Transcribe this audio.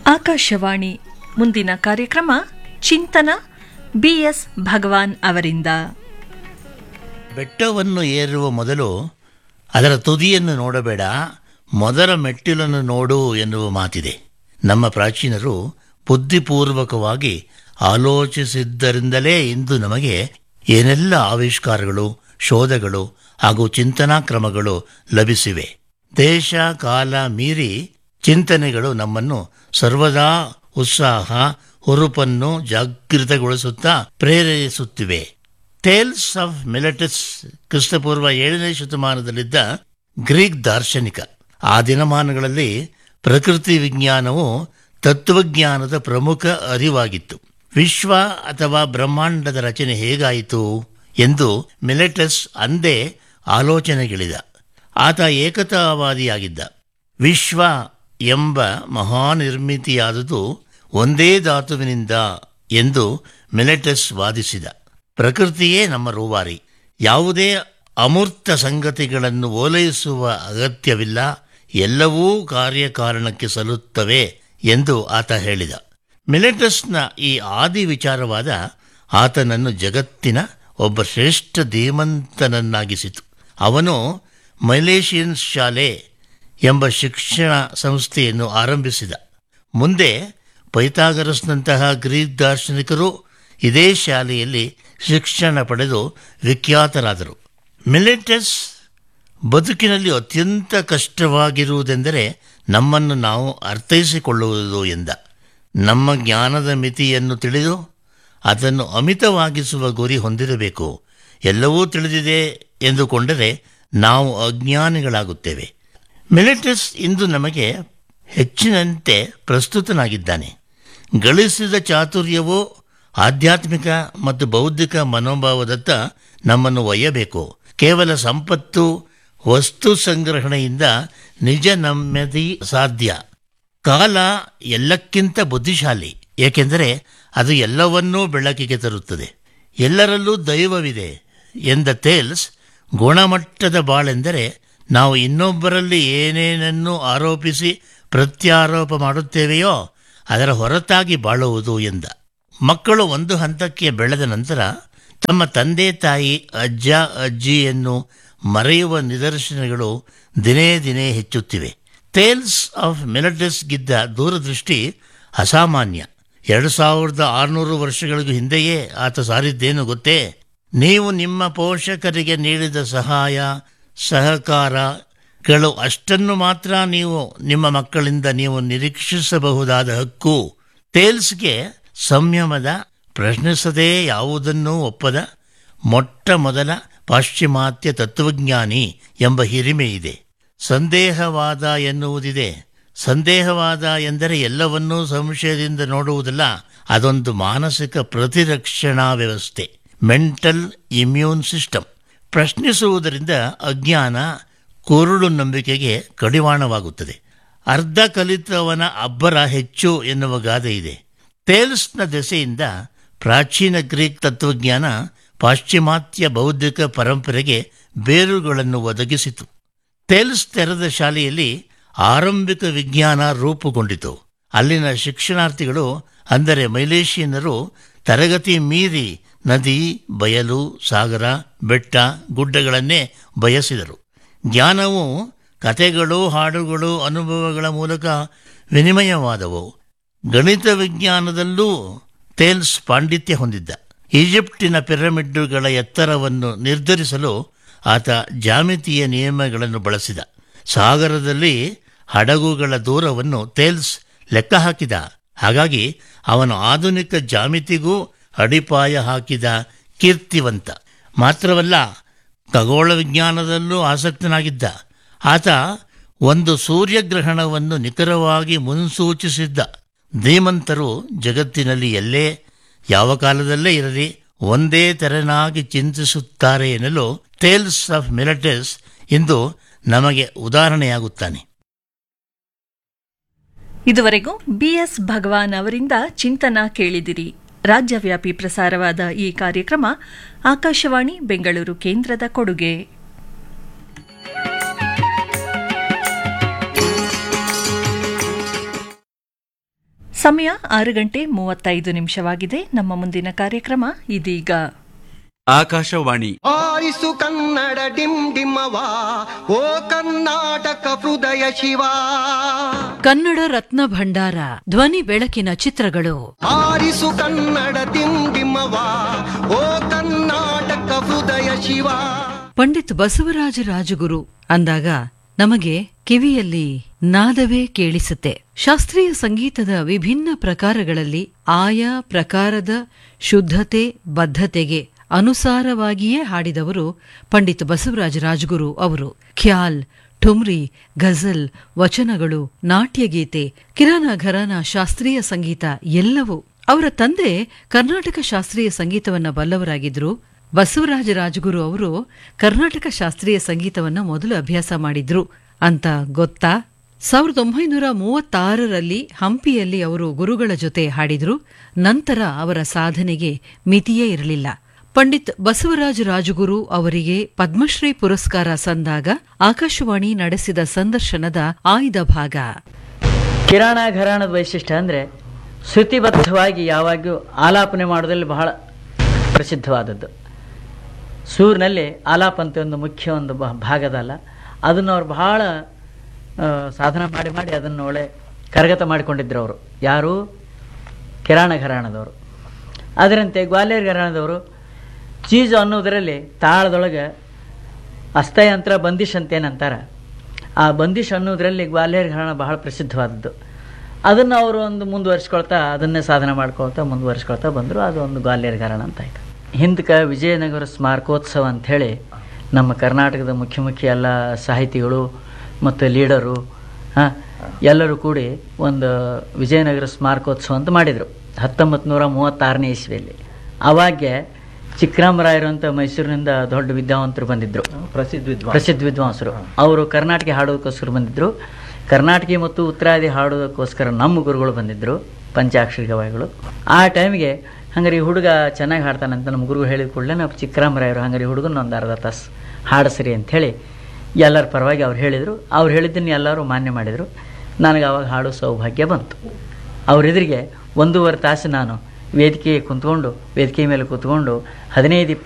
ಆಕಾಶವಾಣಿ ಮುಂದಿನ ಕಾರ್ಯಕ್ರಮ ಚಿಂತನ ಬಿಎಸ್ ಭಗವಾನ್ ಅವರಿಂದ ಬೆಟ್ಟವನ್ನು ಏರುವ ಮೊದಲು ಅದರ ತುದಿಯನ್ನು ನೋಡಬೇಡ ಮೊದಲ ಮೆಟ್ಟಿಲನ್ನು ನೋಡು ಎನ್ನುವ ಮಾತಿದೆ ನಮ್ಮ ಪ್ರಾಚೀನರು ಬುದ್ಧಿಪೂರ್ವಕವಾಗಿ ಆಲೋಚಿಸಿದ್ದರಿಂದಲೇ ಇಂದು ನಮಗೆ ಏನೆಲ್ಲ ಆವಿಷ್ಕಾರಗಳು ಶೋಧಗಳು ಹಾಗೂ ಚಿಂತನಾ ಕ್ರಮಗಳು ಲಭಿಸಿವೆ ದೇಶ ಕಾಲ ಮೀರಿ ಚಿಂತನೆಗಳು ನಮ್ಮನ್ನು ಸರ್ವದಾ ಉತ್ಸಾಹ ಹುರುಪನ್ನು ಜಾಗೃತಗೊಳಿಸುತ್ತಾ ಪ್ರೇರೇಪಿಸುತ್ತಿವೆ ಟೇಲ್ಸ್ ಆಫ್ ಮಿಲೆಟಸ್ ಕ್ರಿಸ್ತಪೂರ್ವ ಏಳನೇ ಶತಮಾನದಲ್ಲಿದ್ದ ಗ್ರೀಕ್ ದಾರ್ಶನಿಕ ಆ ದಿನಮಾನಗಳಲ್ಲಿ ಪ್ರಕೃತಿ ವಿಜ್ಞಾನವು ತತ್ವಜ್ಞಾನದ ಪ್ರಮುಖ ಅರಿವಾಗಿತ್ತು ವಿಶ್ವ ಅಥವಾ ಬ್ರಹ್ಮಾಂಡದ ರಚನೆ ಹೇಗಾಯಿತು ಎಂದು ಮಿಲೆಟಸ್ ಅಂದೇ ಆಲೋಚನೆಗಿಳಿದ ಆತ ಏಕತಾವಾದಿಯಾಗಿದ್ದ ವಿಶ್ವ ಎಂಬ ಮಹಾನಿರ್ಮಿತಿಯಾದುದು ಒಂದೇ ಧಾತುವಿನಿಂದ ಎಂದು ಮಿಲೆಟಸ್ ವಾದಿಸಿದ ಪ್ರಕೃತಿಯೇ ನಮ್ಮ ರೂವಾರಿ ಯಾವುದೇ ಅಮೂರ್ತ ಸಂಗತಿಗಳನ್ನು ಓಲೈಸುವ ಅಗತ್ಯವಿಲ್ಲ ಎಲ್ಲವೂ ಕಾರ್ಯಕಾರಣಕ್ಕೆ ಸಲ್ಲುತ್ತವೆ ಎಂದು ಆತ ಹೇಳಿದ ಮಿಲೆಟಸ್ನ ಈ ಆದಿ ವಿಚಾರವಾದ ಆತನನ್ನು ಜಗತ್ತಿನ ಒಬ್ಬ ಶ್ರೇಷ್ಠ ಧೀಮಂತನನ್ನಾಗಿಸಿತು ಅವನು ಮೈಲೇಷಿಯನ್ ಶಾಲೆ ಎಂಬ ಶಿಕ್ಷಣ ಸಂಸ್ಥೆಯನ್ನು ಆರಂಭಿಸಿದ ಮುಂದೆ ಪೈಥಾಗರಸ್ನಂತಹ ಗ್ರೀಕ್ ದಾರ್ಶನಿಕರು ಇದೇ ಶಾಲೆಯಲ್ಲಿ ಶಿಕ್ಷಣ ಪಡೆದು ವಿಖ್ಯಾತರಾದರು ಮಿಲೆಟಸ್ ಬದುಕಿನಲ್ಲಿ ಅತ್ಯಂತ ಕಷ್ಟವಾಗಿರುವುದೆಂದರೆ ನಮ್ಮನ್ನು ನಾವು ಅರ್ಥೈಸಿಕೊಳ್ಳುವುದು ಎಂದ ನಮ್ಮ ಜ್ಞಾನದ ಮಿತಿಯನ್ನು ತಿಳಿದು ಅದನ್ನು ಅಮಿತವಾಗಿಸುವ ಗುರಿ ಹೊಂದಿರಬೇಕು ಎಲ್ಲವೂ ತಿಳಿದಿದೆ ಎಂದುಕೊಂಡರೆ ನಾವು ಅಜ್ಞಾನಿಗಳಾಗುತ್ತೇವೆ ಮಿಲಿಟಸ್ ಇಂದು ನಮಗೆ ಹೆಚ್ಚಿನಂತೆ ಪ್ರಸ್ತುತನಾಗಿದ್ದಾನೆ ಗಳಿಸಿದ ಚಾತುರ್ಯವೋ ಆಧ್ಯಾತ್ಮಿಕ ಮತ್ತು ಬೌದ್ಧಿಕ ಮನೋಭಾವದತ್ತ ನಮ್ಮನ್ನು ಒಯ್ಯಬೇಕು ಕೇವಲ ಸಂಪತ್ತು ವಸ್ತು ಸಂಗ್ರಹಣೆಯಿಂದ ನಿಜ ನೆಮ್ಮದಿ ಸಾಧ್ಯ ಕಾಲ ಎಲ್ಲಕ್ಕಿಂತ ಬುದ್ಧಿಶಾಲಿ ಏಕೆಂದರೆ ಅದು ಎಲ್ಲವನ್ನೂ ಬೆಳಕಿಗೆ ತರುತ್ತದೆ ಎಲ್ಲರಲ್ಲೂ ದೈವವಿದೆ ಎಂದ ತೇಲ್ಸ್ ಗುಣಮಟ್ಟದ ಬಾಳೆಂದರೆ ನಾವು ಇನ್ನೊಬ್ಬರಲ್ಲಿ ಏನೇನನ್ನು ಆರೋಪಿಸಿ ಪ್ರತ್ಯಾರೋಪ ಮಾಡುತ್ತೇವೆಯೋ ಅದರ ಹೊರತಾಗಿ ಬಾಳುವುದು ಎಂದ ಮಕ್ಕಳು ಒಂದು ಹಂತಕ್ಕೆ ಬೆಳೆದ ನಂತರ ತಮ್ಮ ತಂದೆ ತಾಯಿ ಅಜ್ಜ ಅಜ್ಜಿಯನ್ನು ಮರೆಯುವ ನಿದರ್ಶನಗಳು ದಿನೇ ದಿನೇ ಹೆಚ್ಚುತ್ತಿವೆ ಟೇಲ್ಸ್ ಆಫ್ ಗಿದ್ದ ದೂರದೃಷ್ಟಿ ಅಸಾಮಾನ್ಯ ಎರಡು ಸಾವಿರದ ಆರುನೂರು ವರ್ಷಗಳಿಗೂ ಹಿಂದೆಯೇ ಆತ ಸಾರಿದ್ದೇನು ಗೊತ್ತೇ ನೀವು ನಿಮ್ಮ ಪೋಷಕರಿಗೆ ನೀಡಿದ ಸಹಾಯ ಸಹಕಾರಗಳು ಅಷ್ಟನ್ನು ಮಾತ್ರ ನೀವು ನಿಮ್ಮ ಮಕ್ಕಳಿಂದ ನೀವು ನಿರೀಕ್ಷಿಸಬಹುದಾದ ಹಕ್ಕು ಟೇಲ್ಸ್ಗೆ ಸಂಯಮದ ಪ್ರಶ್ನಿಸದೇ ಯಾವುದನ್ನೂ ಒಪ್ಪದ ಮೊಟ್ಟ ಮೊದಲ ಪಾಶ್ಚಿಮಾತ್ಯ ತತ್ವಜ್ಞಾನಿ ಎಂಬ ಹಿರಿಮೆ ಇದೆ ಸಂದೇಹವಾದ ಎನ್ನುವುದಿದೆ ಸಂದೇಹವಾದ ಎಂದರೆ ಎಲ್ಲವನ್ನೂ ಸಂಶಯದಿಂದ ನೋಡುವುದಲ್ಲ ಅದೊಂದು ಮಾನಸಿಕ ಪ್ರತಿರಕ್ಷಣಾ ವ್ಯವಸ್ಥೆ ಮೆಂಟಲ್ ಇಮ್ಯೂನ್ ಸಿಸ್ಟಮ್ ಪ್ರಶ್ನಿಸುವುದರಿಂದ ಅಜ್ಞಾನ ಕುರುಳು ನಂಬಿಕೆಗೆ ಕಡಿವಾಣವಾಗುತ್ತದೆ ಅರ್ಧ ಕಲಿತವನ ಅಬ್ಬರ ಹೆಚ್ಚು ಎನ್ನುವ ಗಾದೆ ಇದೆ ಟೇಲ್ಸ್ನ ದೆಸೆಯಿಂದ ಪ್ರಾಚೀನ ಗ್ರೀಕ್ ತತ್ವಜ್ಞಾನ ಪಾಶ್ಚಿಮಾತ್ಯ ಬೌದ್ಧಿಕ ಪರಂಪರೆಗೆ ಬೇರುಗಳನ್ನು ಒದಗಿಸಿತು ಟೇಲ್ಸ್ ತೆರೆದ ಶಾಲೆಯಲ್ಲಿ ಆರಂಭಿಕ ವಿಜ್ಞಾನ ರೂಪುಗೊಂಡಿತು ಅಲ್ಲಿನ ಶಿಕ್ಷಣಾರ್ಥಿಗಳು ಅಂದರೆ ಮೈಲೇಷಿಯನ್ನರು ತರಗತಿ ಮೀರಿ ನದಿ ಬಯಲು ಸಾಗರ ಬೆಟ್ಟ ಗುಡ್ಡಗಳನ್ನೇ ಬಯಸಿದರು ಜ್ಞಾನವು ಕಥೆಗಳು ಹಾಡುಗಳು ಅನುಭವಗಳ ಮೂಲಕ ವಿನಿಮಯವಾದವು ಗಣಿತ ವಿಜ್ಞಾನದಲ್ಲೂ ಟೇಲ್ಸ್ ಪಾಂಡಿತ್ಯ ಹೊಂದಿದ್ದ ಈಜಿಪ್ಟಿನ ಪಿರಮಿಡ್ಡುಗಳ ಎತ್ತರವನ್ನು ನಿರ್ಧರಿಸಲು ಆತ ಜಾಮಿತಿಯ ನಿಯಮಗಳನ್ನು ಬಳಸಿದ ಸಾಗರದಲ್ಲಿ ಹಡಗುಗಳ ದೂರವನ್ನು ಟೇಲ್ಸ್ ಲೆಕ್ಕ ಹಾಕಿದ ಹಾಗಾಗಿ ಅವನು ಆಧುನಿಕ ಜಾಮಿತಿಗೂ ಅಡಿಪಾಯ ಹಾಕಿದ ಕೀರ್ತಿವಂತ ಮಾತ್ರವಲ್ಲ ಖಗೋಳ ವಿಜ್ಞಾನದಲ್ಲೂ ಆಸಕ್ತನಾಗಿದ್ದ ಆತ ಒಂದು ಸೂರ್ಯಗ್ರಹಣವನ್ನು ನಿಖರವಾಗಿ ಮುನ್ಸೂಚಿಸಿದ್ದ ಧೀಮಂತರು ಜಗತ್ತಿನಲ್ಲಿ ಎಲ್ಲೇ ಯಾವ ಕಾಲದಲ್ಲೇ ಇರಲಿ ಒಂದೇ ತೆರನಾಗಿ ಚಿಂತಿಸುತ್ತಾರೆ ಎನ್ನಲು ಟೇಲ್ಸ್ ಆಫ್ ಮಿಲಟಸ್ ಇಂದು ನಮಗೆ ಉದಾಹರಣೆಯಾಗುತ್ತಾನೆ ಇದುವರೆಗೂ ಬಿಎಸ್ ಭಗವಾನ್ ಅವರಿಂದ ಚಿಂತನ ಕೇಳಿದಿರಿ ರಾಜ್ಯವ್ಯಾಪಿ ಪ್ರಸಾರವಾದ ಈ ಕಾರ್ಯಕ್ರಮ ಆಕಾಶವಾಣಿ ಬೆಂಗಳೂರು ಕೇಂದ್ರದ ಕೊಡುಗೆ ಸಮಯ ಆರು ಗಂಟೆ ಮೂವತ್ತೈದು ನಿಮಿಷವಾಗಿದೆ ನಮ್ಮ ಮುಂದಿನ ಕಾರ್ಯಕ್ರಮ ಇದೀಗ ಆಕಾಶವಾಣಿ ಆರಿಸು ಕನ್ನಡ ಡಿಮ್ ಡಿಮ್ಮವ ಓ ಕರ್ನಾಟಕ ಹೃದಯ ಶಿವ ಕನ್ನಡ ರತ್ನ ಭಂಡಾರ ಧ್ವನಿ ಬೆಳಕಿನ ಚಿತ್ರಗಳು ಆರಿಸು ಕನ್ನಡ ಡಿಮ್ ಡಿಮ್ಮವ ಓ ಕರ್ನಾಟಕ ಹೃದಯ ಶಿವ ಪಂಡಿತ್ ಬಸವರಾಜ ರಾಜಗುರು ಅಂದಾಗ ನಮಗೆ ಕಿವಿಯಲ್ಲಿ ನಾದವೇ ಕೇಳಿಸುತ್ತೆ ಶಾಸ್ತ್ರೀಯ ಸಂಗೀತದ ವಿಭಿನ್ನ ಪ್ರಕಾರಗಳಲ್ಲಿ ಆಯಾ ಪ್ರಕಾರದ ಶುದ್ಧತೆ ಬದ್ಧತೆಗೆ ಅನುಸಾರವಾಗಿಯೇ ಹಾಡಿದವರು ಪಂಡಿತ್ ಬಸವರಾಜ ರಾಜಗುರು ಅವರು ಖ್ಯಾಲ್ ಠುಮ್ರಿ ಗಜಲ್ ವಚನಗಳು ನಾಟ್ಯಗೀತೆ ಕಿರಾನ ಘರಾನ ಶಾಸ್ತ್ರೀಯ ಸಂಗೀತ ಎಲ್ಲವೂ ಅವರ ತಂದೆ ಕರ್ನಾಟಕ ಶಾಸ್ತ್ರೀಯ ಸಂಗೀತವನ್ನ ಬಲ್ಲವರಾಗಿದ್ರು ಬಸವರಾಜ ರಾಜಗುರು ಅವರು ಕರ್ನಾಟಕ ಶಾಸ್ತ್ರೀಯ ಸಂಗೀತವನ್ನ ಮೊದಲು ಅಭ್ಯಾಸ ಮಾಡಿದ್ರು ಅಂತ ಗೊತ್ತಾ ಸಾವಿರದ ಒಂಬೈನೂರ ಮೂವತ್ತಾರರಲ್ಲಿ ಹಂಪಿಯಲ್ಲಿ ಅವರು ಗುರುಗಳ ಜೊತೆ ಹಾಡಿದ್ರು ನಂತರ ಅವರ ಸಾಧನೆಗೆ ಮಿತಿಯೇ ಇರಲಿಲ್ಲ ಪಂಡಿತ್ ಬಸವರಾಜ ರಾಜಗುರು ಅವರಿಗೆ ಪದ್ಮಶ್ರೀ ಪುರಸ್ಕಾರ ಸಂದಾಗ ಆಕಾಶವಾಣಿ ನಡೆಸಿದ ಸಂದರ್ಶನದ ಆಯ್ದ ಭಾಗ ಕಿರಾಣ ಘರಾಣದ ವೈಶಿಷ್ಟ್ಯ ಅಂದರೆ ಶ್ರುತಿಬದ್ಧವಾಗಿ ಯಾವಾಗ್ಲೂ ಆಲಾಪನೆ ಮಾಡೋದ್ರಲ್ಲಿ ಬಹಳ ಪ್ರಸಿದ್ಧವಾದದ್ದು ಸೂರಿನಲ್ಲಿ ಆಲಾಪ ಅಂತ ಒಂದು ಮುಖ್ಯ ಒಂದು ಬ- ಭಾಗದಲ್ಲ ಅದನ್ನು ಅವ್ರು ಬಹಳ ಆ, ಸಾಧನ ಮಾಡಿ ಮಾಡಿ ಅದನ್ನು ಒಳ್ಳೆ ಕರಗತ ಮಾಡಿಕೊಂಡಿದ್ರು ಅವರು ಯಾರು ಕಿರಾಣ ಘರಾಣದವರು ಅದರಂತೆ ಗ್ವಾಲಿಯರ್ ಘರಾಣದವರು ಚೀಜು ಅನ್ನೋದರಲ್ಲಿ ತಾಳದೊಳಗೆ ಅಸ್ಥಯಂತ್ರ ಬಂದಿಶ್ ಅಂತೇನಂತಾರೆ ಆ ಬಂದಿಶ್ ಅನ್ನೋದರಲ್ಲಿ ಗ್ವಾಲಿಯರ್ ಘರಾಣ ಬಹಳ ಪ್ರಸಿದ್ಧವಾದದ್ದು ಅದನ್ನು ಅವರು ಒಂದು ಮುಂದುವರಿಸ್ಕೊಳ್ತಾ ಅದನ್ನೇ ಸಾಧನೆ ಮಾಡ್ಕೊಳ್ತಾ ಮುಂದುವರಿಸ್ಕೊಳ್ತಾ ಬಂದರು ಅದು ಒಂದು ಗ್ವಾಲಿಯರ್ ಘರಾಣ ಅಂತ ಆಯ್ತು ಹಿಂದಕ್ಕೆ ವಿಜಯನಗರ ಸ್ಮಾರಕೋತ್ಸವ ಅಂಥೇಳಿ ನಮ್ಮ ಕರ್ನಾಟಕದ ಮುಖ್ಯ ಮುಖ್ಯ ಎಲ್ಲ ಸಾಹಿತಿಗಳು ಮತ್ತು ಲೀಡರು ಹಾಂ ಎಲ್ಲರೂ ಕೂಡಿ ಒಂದು ವಿಜಯನಗರ ಸ್ಮಾರಕೋತ್ಸವ ಅಂತ ಮಾಡಿದರು ಹತ್ತೊಂಬತ್ತು ನೂರ ಮೂವತ್ತಾರನೇ ಇಸ್ವಿಯಲ್ಲಿ ಅವಾಗೆ ಚಿಕ್ಕರಾಮರಾಯರು ಅಂತ ಮೈಸೂರಿನಿಂದ ದೊಡ್ಡ ವಿದ್ಯಾವಂತರು ಬಂದಿದ್ದರು ಪ್ರಸಿದ್ಧ ವಿದ್ವಾಂಸ ಪ್ರಸಿದ್ಧ ವಿದ್ವಾಂಸರು ಅವರು ಕರ್ನಾಟಕ ಹಾಡೋದಕ್ಕೋಸ್ಕರ ಬಂದಿದ್ದರು ಕರ್ನಾಟಕ ಮತ್ತು ಉತ್ತರಾದಿ ಹಾಡೋದಕ್ಕೋಸ್ಕರ ನಮ್ಮ ಗುರುಗಳು ಬಂದಿದ್ದರು ಪಂಚಾಕ್ಷರಿ ಗವಾಯಿಗಳು ಆ ಟೈಮಿಗೆ ಹಂಗಾರೆ ಈ ಹುಡುಗ ಚೆನ್ನಾಗಿ ಹಾಡ್ತಾನಂತ ನಮ್ಮ ಗುರುಗಳು ಹೇಳಿದ ಕೂಡಲೇ ನಾವು ಚಿಕ್ಕರಾಮರಾಯರು ಹಂಗಾರೆ ಈ ಹುಡುಗನ ಒಂದು ಅರ್ಧ ತಾಸು ಹಾಡಿಸ್ರಿ ಅಂಥೇಳಿ ಎಲ್ಲರ ಪರವಾಗಿ ಅವ್ರು ಹೇಳಿದರು ಅವ್ರು ಹೇಳಿದ್ದನ್ನು ಎಲ್ಲರೂ ಮಾನ್ಯ ಮಾಡಿದರು ನನಗೆ ಆವಾಗ ಹಾಡೋ ಸೌಭಾಗ್ಯ ಬಂತು ಅವರೆದುರಿಗೆ ಒಂದೂವರೆ ತಾಸು ನಾನು ವೇದಿಕೆಗೆ ಕುಂತ್ಕೊಂಡು ವೇದಿಕೆ ಮೇಲೆ ಕೂತ್ಕೊಂಡು ಹದಿನೈದು